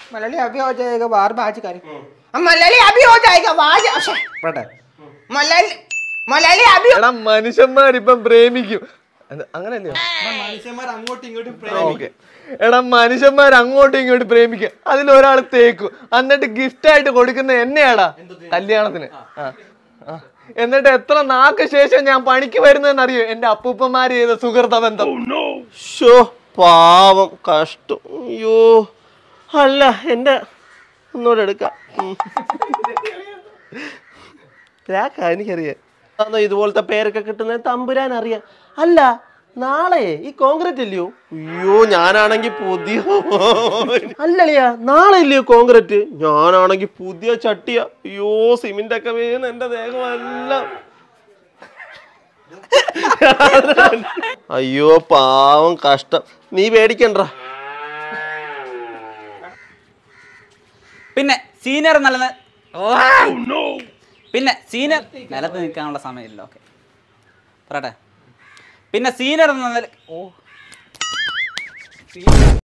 मलाली अभी हो जाएगा बाहर बाज कर मलाली अभी हो जाएगा बाज പോട്ടെ मलाली मलाली अभी എടാ മനുഷ്യന്മാരിപ്പം പ്രേമിക്കും അത് അങ്ങനല്ലയോ മനുഷ്യന്മാർ അങ്ങോട്ടും ഇങ്ങോട്ടും ഓക്കെ എടാ മനുഷ്യന്മാർ അങ്ങോട്ടും ഇങ്ങോട്ടും പ്രേമിക്കുക അതിൽ ഒരാൾ തേക്കും എന്നിട്ട് ഗിഫ്റ്റ് ആയിട്ട് കൊടുക്കുന്ന എന്നെയാടാ കല്യാണത്തിന് ആ, ആ. എന്നിട്ട് എത്ര നാക്ക് ശേഷം ഞാൻ പണിക്ക് വരുന്നതെന്ന് അറിയോ എന്റെ അപ്പൂപ്പന്മാര് ചെയ്ത സുഹൃത ബന്ധം ഷോ പാവം കഷ്ടം അയ്യോ അല്ല എൻ്റെ ഒന്നുകൂടെ എടുക്കാം ഉം. രാക്കാ എനിക്കറിയാം അതാ ഇതുപോലത്തെ പേരൊക്കെ കിട്ടുന്നത് തമ്പുരാൻ അറിയാം അല്ല നാളെ ഈ കോൺക്രീറ്റ് അല്ലയോ അയ്യോ ഞാനാണെങ്കിൽ പുതിയ അല്ലളിയാ നാളെ ഇല്ലയോ കോൺക്രീറ്റ് ഞാനാണെങ്കിൽ പുതിയ ചട്ടിയ അയ്യോ സിമെന്റ് ഒക്കെ വീണ് എന്റെ ദേഹമെല്ലാം അയ്യോ പാവം കഷ്ടം നീ പേടിക്കണ്ട പിന്നെ സീനിയർ നല്ല പിന്നെ സീനിയർ നിലത്ത് നിൽക്കാനുള്ള സമയമില്ല ഓക്കെ പറയട്ടെ പിന്നെ സീനിയർ എന്ന നില ഓ